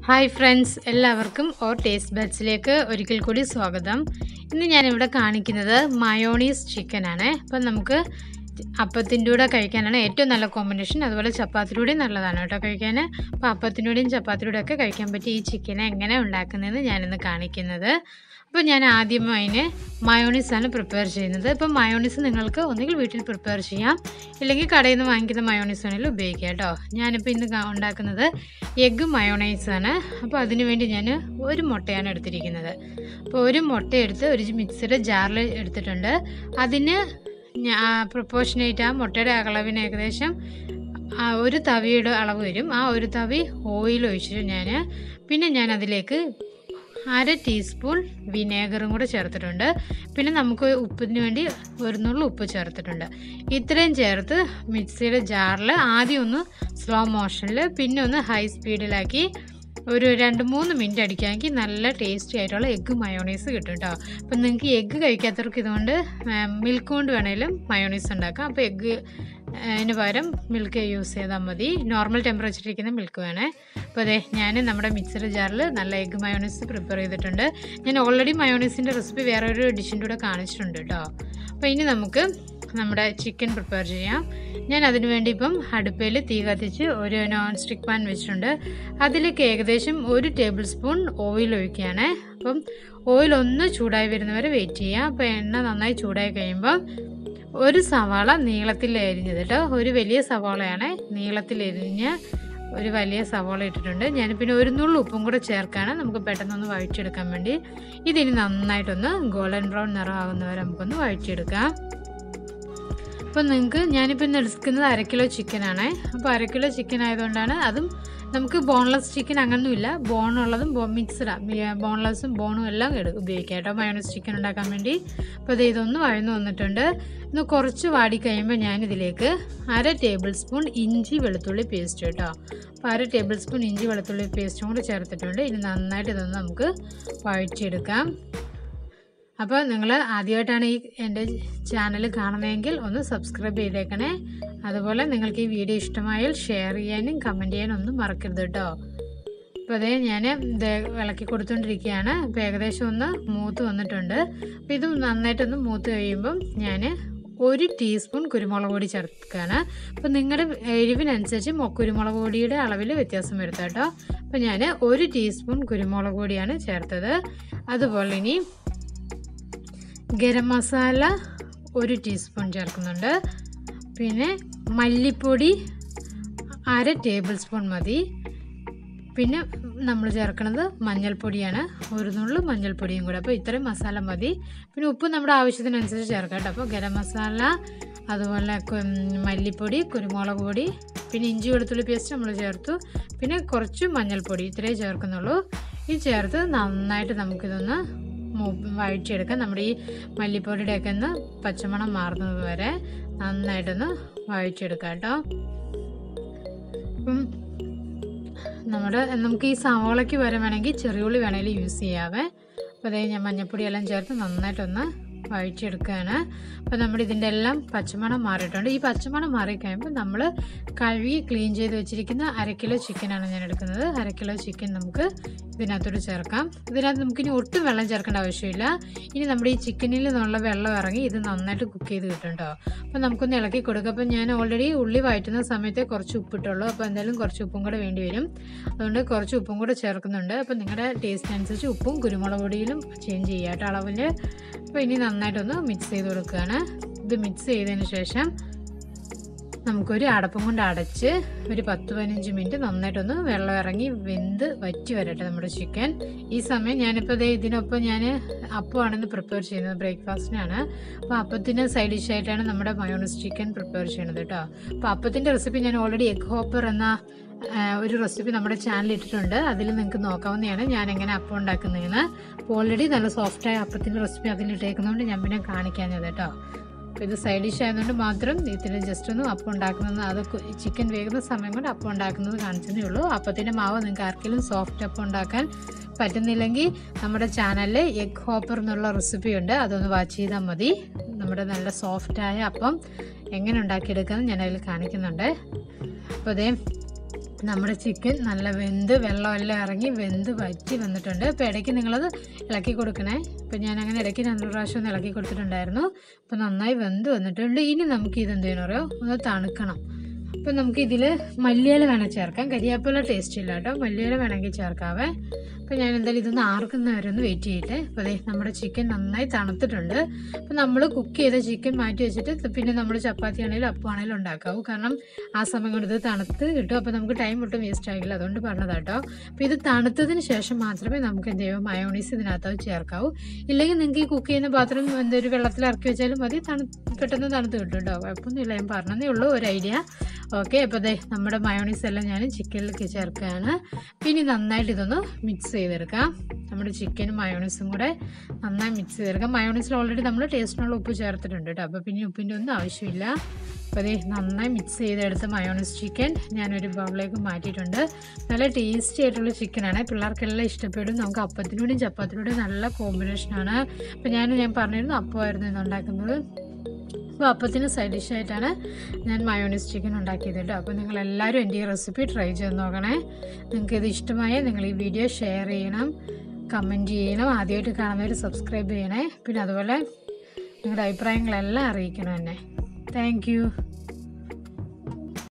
hi friends എല്ലാവർക്കും our taste ബഡ്സിലേക്ക് ഒരിക്കൽ കൂടി സ്വാഗതം ഇന്ന് ഞാനിവിടെ കാണിക്കുന്നത് മയോണീസ് ചിക്കൻ ആണ് അപ്പം നമുക്ക് അപ്പത്തിൻ്റെ കൂടെ കഴിക്കാനാണ് ഏറ്റവും നല്ല കോമ്പിനേഷൻ അതുപോലെ ചപ്പാത്തിലൂടെയും നല്ലതാണ് കേട്ടോ കഴിക്കാൻ അപ്പോൾ അപ്പത്തിലൂടെയും ചപ്പാത്തിലൂടെയും ഒക്കെ കഴിക്കാൻ പറ്റിയ ഈ ചിക്കനെ എങ്ങനെ ഉണ്ടാക്കുന്നതെന്ന് ഞാനിന്ന് കാണിക്കുന്നത് അപ്പോൾ ഞാൻ ആദ്യം അതിന് മയോണീസാണ് പ്രിപ്പയർ ചെയ്യുന്നത് ഇപ്പം മയോണീസ് നിങ്ങൾക്ക് ഒന്നുകിൽ വീട്ടിൽ പ്രിപ്പയർ ചെയ്യാം ഇല്ലെങ്കിൽ കടയിൽ നിന്ന് വാങ്ങിക്കുന്ന മയോണീസ് വേണമെങ്കിലും ഉപയോഗിക്കാം കേട്ടോ ഞാനിപ്പോൾ ഇന്ന് കാ- ഉണ്ടാക്കുന്നത് എഗ്ഗ് മയോണൈസാണ് അപ്പോൾ അതിന് വേണ്ടി ഞാൻ ഒരു മുട്ടയാണ് എടുത്തിരിക്കുന്നത് അപ്പോൾ ഒരു മുട്ട എടുത്ത് ഒരു മിക്സിയുടെ ജാറിൽ എടുത്തിട്ടുണ്ട് അതിന് പ്രൊപ്പോർഷനേറ്റ് ആ മുട്ടയുടെ അളവിന് ഏകദേശം ആ ഒരു തവിയുടെ അളവ് വരും ആ ഒരു തവി ഓയിൽ ഒഴിച്ചിട്ട് ഞാൻ പിന്നെ ഞാൻ അതിലേക്ക് അര ടീസ്പൂൺ വിനേഗറും കൂടെ ചേർത്തിട്ടുണ്ട് പിന്നെ നമുക്ക് ഉപ്പിന് വേണ്ടി ഒരു നുള്ളു ഉപ്പ് ചേർത്തിട്ടുണ്ട് ഇത്രയും ചേർത്ത് മിക്സിയുടെ ജാറിൽ ആദ്യം ഒന്ന് സ്ലോ മോഷനിൽ പിന്നെ ഒന്ന് ഹൈ സ്പീഡിലാക്കി ഒരു രണ്ട് മൂന്ന് മിനിറ്റ് അടിക്കാമെങ്കിൽ നല്ല ടേസ്റ്റി ആയിട്ടുള്ള എഗ്ഗ് മയോണൈസ് കിട്ടും കേട്ടോ അപ്പം നിങ്ങൾക്ക് എഗ്ഗ് കഴിക്കാത്തവർക്ക് ഇതുകൊണ്ട് മിൽക്ക് കൊണ്ട് വേണേലും മയോണൈസ് ഉണ്ടാക്കാം അപ്പോൾ എഗ്ഗ് അതിന് പകരം മിൽക്ക് യൂസ് ചെയ്താൽ മതി നോർമൽ ടെമ്പറേച്ചറിരിക്കുന്ന മിൽക്ക് വേണേ അപ്പോൾ അതെ ഞാൻ നമ്മുടെ മിക്സർ ജാറിൽ നല്ല എഗ്ഗ് മയോണൈസ് പ്രിപ്പയർ ചെയ്തിട്ടുണ്ട് ഞാൻ ഓൾറെഡി മയോണൈസിൻ്റെ റെസിപ്പി വേറെ ഒരു ഡിഷിൻ്റെ കൂടെ കാണിച്ചിട്ടുണ്ട് കേട്ടോ അപ്പോൾ ഇനി നമുക്ക് നമ്മുടെ ചിക്കൻ പ്രിപ്പയർ ചെയ്യാം ഞാൻ അതിനു വേണ്ടി ഇപ്പം അടുപ്പയിൽ തീ കത്തിച്ച് ഒരു നോൺ സ്റ്റിക്ക് പാൻ വെച്ചിട്ടുണ്ട് അതിലേക്ക് ഏകദേശം ഒരു ടേബിൾ സ്പൂൺ ഓയിൽ ഒഴിക്കുകയാണ് അപ്പം ഓയിൽ ഒന്ന് ചൂടായി വരുന്നവരെ വെയിറ്റ് ചെയ്യാം അപ്പോൾ എണ്ണ നന്നായി ചൂടായി കഴിയുമ്പോൾ ഒരു സവാള നീളത്തിൽ അരിഞ്ഞത് കേട്ടോ ഒരു വലിയ സവാളയാണ് നീളത്തിൽ അരിഞ്ഞ് ഒരു വലിയ സവാള ഇട്ടിട്ടുണ്ട് ഞാൻ പിന്നെ ഒരു നുള്ളു ഉപ്പും കൂടെ ചേർക്കാണ് നമുക്ക് പെട്ടെന്നൊന്ന് വഴറ്റിയെടുക്കാൻ വേണ്ടി ഇതിനി നന്നായിട്ടൊന്ന് ഗോൾഡൻ ബ്രൗൺ നിറമാകുന്നവരെ നമുക്കൊന്ന് വഴറ്റിയെടുക്കാം അപ്പോൾ നിങ്ങൾക്ക് ഞാനിപ്പോൾ ഇന്ന് എടുക്കുന്നത് അര കിലോ ചിക്കനാണ് അപ്പോൾ അര കിലോ ചിക്കൻ ആയതുകൊണ്ടാണ് അതും നമുക്ക് ബോൺലെസ് ചിക്കൻ അങ്ങനൊന്നുമില്ല ബോണുള്ളതും ബോ മിക്സ്ഡാണ് ബോൺലെസ്സും ബോണും എല്ലാം എടു ഉപയോഗിക്കാം കേട്ടോ മയോണൈസ് ചിക്കൻ ഉണ്ടാക്കാൻ വേണ്ടി അപ്പോൾ ഇത് ഇതൊന്ന് വഴന്നു വന്നിട്ടുണ്ട് ഇന്ന് കുറച്ച് വാടി കഴിയുമ്പോൾ ഞാനിതിലേക്ക് അര ടേബിൾ സ്പൂൺ ഇഞ്ചി വെളുത്തുള്ളി പേസ്റ്റ് കേട്ടോ അപ്പോൾ അര ടേബിൾ സ്പൂൺ ഇഞ്ചി വെളുത്തുള്ളി പേസ്റ്റും കൂടി ചേർത്തിട്ടുണ്ട് ഇനി നന്നായിട്ട് ഇതൊന്ന് നമുക്ക് വഴറ്റിയെടുക്കാം അപ്പോൾ നിങ്ങൾ ആദ്യമായിട്ടാണ് ഈ എൻ്റെ ചാനൽ കാണുന്നതെങ്കിൽ ഒന്ന് സബ്സ്ക്രൈബ് ചെയ്തേക്കണേ അതുപോലെ നിങ്ങൾക്ക് ഈ വീഡിയോ ഇഷ്ടമായാൽ ഷെയർ ചെയ്യാനും കമൻറ്റ് ചെയ്യാനും ഒന്നും മറക്കരുത് കേട്ടോ അപ്പോൾ അതേ ഞാൻ ഇത് ഇളക്കി കൊടുത്തുകൊണ്ടിരിക്കുകയാണ് അപ്പോൾ ഏകദേശം ഒന്ന് മൂത്ത് വന്നിട്ടുണ്ട് അപ്പോൾ ഇത് നന്നായിട്ടൊന്ന് മൂത്ത് കഴിയുമ്പം ഞാൻ ഒരു ടീസ്പൂൺ കുരുമുളക് പൊടി ചേർക്കുകയാണ് അപ്പോൾ നിങ്ങളുടെ എരിവിനനുസരിച്ച് മൊ- കുരുമുളക് പൊടിയുടെ അളവിൽ വ്യത്യാസം വരുത്താം കേട്ടോ അപ്പോൾ ഞാൻ ഒരു ടീസ്പൂൺ കുരുമുളക് പൊടിയാണ് ചേർത്തത് അതുപോലെ ഇനി ഗരം മസാല ഒരു ടീസ്പൂൺ ചേർക്കുന്നുണ്ട് പിന്നെ മല്ലിപ്പൊടി അര ടേബിൾ സ്പൂൺ മതി പിന്നെ നമ്മൾ ചേർക്കുന്നത് മഞ്ഞൾപ്പൊടിയാണ് ഒരു നുള്ളു മഞ്ഞൾപ്പൊടിയും കൂടെ അപ്പോൾ ഇത്രയും മസാല മതി പിന്നെ ഉപ്പ് നമ്മുടെ ആവശ്യത്തിനനുസരിച്ച് ചേർക്കാം കേട്ടോ അപ്പോൾ ഗരം മസാല അതുപോലെ കു- മല്ലിപ്പൊടി കുരുമുളക് പൊടി പിന്നെ ഇഞ്ചി വെളുത്തുള്ളി പേസ്റ്റ് നമ്മൾ ചേർത്തു പിന്നെ കുറച്ച് മഞ്ഞൾപ്പൊടി ഇത്രയേ ചേർക്കുന്നുള്ളൂ ഇത് ചേർത്ത് നന്നായിട്ട് നമുക്കിതൊന്ന് മൂ- വഴറ്റിയെടുക്കാം നമ്മുടെ ഈ മല്ലിപ്പൊടിയുടെയൊക്കെ ഒന്ന് പച്ചമണം മാറുന്നത് വരെ നന്നായിട്ടൊന്ന് വഴറ്റിയെടുക്കാം കേട്ടോ അപ്പം നമ്മുടെ നമുക്ക് ഈ സവാളയ്ക്ക് പകരം വേണമെങ്കിൽ ചെറിയുള്ളി വേണമെങ്കിൽ യൂസ് ചെയ്യാവേ അപ്പോൾ അതേ ഞാൻ മഞ്ഞൾപ്പൊടി എല്ലാം ചേർത്ത് നന്നായിട്ടൊന്ന് വഴിച്ചെടുക്കുകയാണ് അപ്പോൾ നമ്മുടെ ഇതിൻ്റെ എല്ലാം പച്ചമണം മാറിയിട്ടുണ്ട് ഈ പച്ചമണം മാറിക്കഴിയുമ്പോൾ നമ്മൾ കഴുകി ക്ലീൻ ചെയ്ത് വെച്ചിരിക്കുന്ന അര കിലോ ചിക്കനാണ് ഞാൻ എടുക്കുന്നത് അര കിലോ ചിക്കൻ നമുക്ക് ഇതിനകത്തോട്ട് ചേർക്കാം ഇതിനകത്ത് നമുക്കിനി ഒട്ടും വെള്ളം ചേർക്കേണ്ട ആവശ്യമില്ല ഇനി നമ്മുടെ ഈ ചിക്കനിൽ നിന്നുള്ള വെള്ളം ഇറങ്ങി ഇത് നന്നായിട്ട് കുക്ക് ചെയ്ത് കിട്ടും കേട്ടോ അപ്പോൾ നമുക്കൊന്ന് ഇളക്കി കൊടുക്കാം അപ്പോൾ ഞാൻ ഓൾറെഡി ഉള്ളി വഴറ്റുന്ന സമയത്തെ കുറച്ച് ഉപ്പിട്ടുള്ളൂ അപ്പോൾ എന്തായാലും കുറച്ച് ഉപ്പും കൂടെ വേണ്ടി വരും അതുകൊണ്ട് കുറച്ച് ഉപ്പും കൂടെ ചേർക്കുന്നുണ്ട് അപ്പോൾ നിങ്ങളുടെ ടേസ്റ്റിനനുസരിച്ച് ഉപ്പും കുരുമുളക് പൊടിയിലും ചേഞ്ച് ചെയ്യുക കേട്ടോ അളവിൽ അപ്പോൾ ഇനി നന്നായിട്ടൊന്ന് മിക്സ് ചെയ്ത് കൊടുക്കുകയാണ് ഇത് മിക്സ് ചെയ്തതിന് ശേഷം നമുക്കൊരു അടപ്പും കൊണ്ട് അടച്ച് ഒരു പത്ത് പതിനഞ്ച് മിനിറ്റ് നന്നായിട്ടൊന്ന് വെള്ളം ഇറങ്ങി വെന്ത് വറ്റി വരട്ടെ നമ്മുടെ ചിക്കൻ ഈ സമയം ഞാനിപ്പോൾ ദേ ഇതിനൊപ്പം ഞാൻ അപ്പമാണെന്ന് പ്രിപ്പയർ ചെയ്യുന്നത് ബ്രേക്ക്ഫാസ്റ്റിനാണ് അപ്പോൾ അപ്പത്തിന് സൈഡ് ഡിഷായിട്ടാണ് നമ്മുടെ മയോണസ് ചിക്കൻ പ്രിപ്പയർ ചെയ്യുന്നത് കേട്ടോ അപ്പോൾ അപ്പത്തിൻ്റെ റെസിപ്പി ഞാൻ ഓൾറെഡി എഗ് ഹോപ്പർ എന്ന ആ, ഒരു റെസിപ്പി നമ്മുടെ ചാനലിൽ ഇട്ടിട്ടുണ്ട് അതിൽ നിങ്ങൾക്ക് നോക്കാവുന്നതാണ് ഞാൻ എങ്ങനെ അപ്പം ഉണ്ടാക്കുന്നതെന്ന് അപ്പോൾ ഓൾറെഡി നല്ല സോഫ്റ്റായ അപ്പത്തിൻ്റെ റെസിപ്പി അതിലിട്ടേക്കുന്നതുകൊണ്ട് ഞാൻ പിന്നെ കാണിക്കാഞ്ഞത് കേട്ടോ അപ്പോൾ ഇത് സൈഡ് ഡിഷ് ആയതുകൊണ്ട് മാത്രം ഇതിൽ ജസ്റ്റ് ഒന്ന് അപ്പം ഉണ്ടാക്കുന്നത് അത് ചിക്കൻ വേകുന്ന സമയം കൊണ്ട് അപ്പം ഉണ്ടാക്കുന്നത് കാണിച്ചതേ ഉള്ളൂ അപ്പത്തിൻ്റെ മാവ് നിങ്ങൾക്ക് ആർക്കെങ്കിലും സോഫ്റ്റ് അപ്പം ഉണ്ടാക്കാൻ പറ്റുന്നില്ലെങ്കിൽ നമ്മുടെ ചാനലിൽ എഗ് ഹോപ്പർ എന്നുള്ള റെസിപ്പി ഉണ്ട് അതൊന്ന് വാച്ച് ചെയ്താൽ മതി നമ്മുടെ നല്ല സോഫ്റ്റായ അപ്പം എങ്ങനെ ഉണ്ടാക്കിയെടുക്കാമെന്ന് ഞാൻ അതിൽ കാണിക്കുന്നുണ്ട് അപ്പോൾ അതേ നമ്മുടെ ചിക്കൻ നല്ല വെന്ത് വെള്ളമെല്ലാം ഇറങ്ങി വെന്ത് വറ്റി വന്നിട്ടുണ്ട് അപ്പോൾ ഇടയ്ക്ക് നിങ്ങളത് ഇളക്കി കൊടുക്കണേ അപ്പോൾ ഞാൻ അങ്ങനെ ഇടയ്ക്ക് രണ്ട് പ്രാവശ്യം ഒന്ന് ഇളക്കി കൊടുത്തിട്ടുണ്ടായിരുന്നു അപ്പോൾ നന്നായി വെന്ത് വന്നിട്ടുണ്ട് ഇനി നമുക്ക് ഇത് എന്ത് ചെയ്യണം അറിയോ ഒന്ന് തണുക്കണം അപ്പം നമുക്ക് ഇതിൽ മല്ലിയില വേണം ചേർക്കാം കരിയാപ്പില ടേസ്റ്റ് ഇല്ല കേട്ടോ മല്ലിയില വേണമെങ്കിൽ ചേർക്കാവേ അപ്പോൾ ഞാൻ എന്തായാലും ഇതൊന്ന് ആർക്കുന്ന വരെ ഒന്ന് വെയിറ്റ് ചെയ്യട്ടെ അപ്പോൾ അതെ നമ്മുടെ ചിക്കൻ നന്നായി തണുത്തിട്ടുണ്ട് അപ്പോൾ നമ്മൾ കുക്ക് ചെയ്ത ചിക്കൻ മാറ്റി വെച്ചിട്ട് പിന്നെ നമ്മൾ ചപ്പാത്തി ആണെങ്കിലും അപ്പമാണെങ്കിലും ഉണ്ടാക്കാവൂ കാരണം ആ സമയം കൊണ്ട് ഇത് തണുത്ത് കിട്ടും അപ്പോൾ നമുക്ക് ടൈം ഒട്ടും വേസ്റ്റ് ആകില്ല അതുകൊണ്ട് പറഞ്ഞതാട്ടോ അപ്പോൾ ഇത് തണുത്തതിന് ശേഷം മാത്രമേ നമുക്ക് എന്ത് ചെയ്യുമോ മയോണീസ് ഇതിനകത്ത് ചേർക്കാവൂ ഇല്ലെങ്കിൽ നിങ്ങൾക്ക് ഈ കുക്ക് ചെയ്യുന്ന പാത്രം എന്തൊരു വെള്ളത്തിൽ ഇറക്കി വെച്ചാലും മതി തണു പെട്ടെന്ന് തണുത്ത് കിട്ടും കേട്ടോ കുഴപ്പമൊന്നുമില്ല ഞാൻ പറഞ്ഞതേ ഉള്ളൂ ഒരു ഐഡിയ ഓക്കെ അപ്പോൾ ദേ നമ്മുടെ മയോണീസ് എല്ലാം ഞാൻ ചിക്കനിലേക്ക് ചേർക്കുകയാണ് പിന്നെ നന്നായിട്ട് ഇതൊന്ന് മിക്സ് ചെയ്തെടുക്കാം നമ്മുടെ ചിക്കനും മയോണീസും കൂടെ നന്നായി മിക്സ് ചെയ്തെടുക്കാം മയോണീസിൽ ഓൾറെഡി നമ്മൾ ടേസ്റ്റിനുള്ള ഉപ്പ് ചേർത്തിട്ടുണ്ട് കേട്ടോ അപ്പോൾ പിന്നെ ഉപ്പിൻ്റെ ഒന്നും ആവശ്യമില്ല അപ്പോൾ അതേ നന്നായി മിക്സ് ചെയ്തെടുത്ത മയോണീസ് ചിക്കൻ ഞാനൊരു ബൗളിലേക്ക് മാറ്റിയിട്ടുണ്ട് നല്ല ടേസ്റ്റി ആയിട്ടുള്ള ചിക്കനാണ് പിള്ളേർക്കെല്ലാം ഇഷ്ടപ്പെടും നമുക്ക് അപ്പത്തിനോടും ചപ്പാത്തിനോടും നല്ല കോമ്പിനേഷനാണ് അപ്പോൾ ഞാൻ ഞാൻ പറഞ്ഞിരുന്നു അപ്പമായിരുന്നു ഇന്ന് ഉണ്ടാക്കുന്നത് അപ്പോൾ അപ്പത്തിന് സൈഡ് ഡിഷായിട്ടാണ് ഞാൻ മയോണീസ് ചിക്കൻ ഉണ്ടാക്കിയത് കേട്ടോ അപ്പോൾ നിങ്ങൾ എല്ലാവരും എൻ്റെ ഈ റെസിപ്പി ട്രൈ ചെയ്ത് നോക്കണേ നിങ്ങൾക്ക് ഇത് ഇഷ്ടമായാൽ നിങ്ങൾ ഈ വീഡിയോ ഷെയർ ചെയ്യണം കമൻറ്റ് ചെയ്യണം ആദ്യമായിട്ട് കാണുന്നവർ സബ്സ്ക്രൈബ് ചെയ്യണേ പിന്നെ അതുപോലെ നിങ്ങളുടെ അഭിപ്രായങ്ങളെല്ലാം അറിയിക്കണം എന്നെ താങ്ക്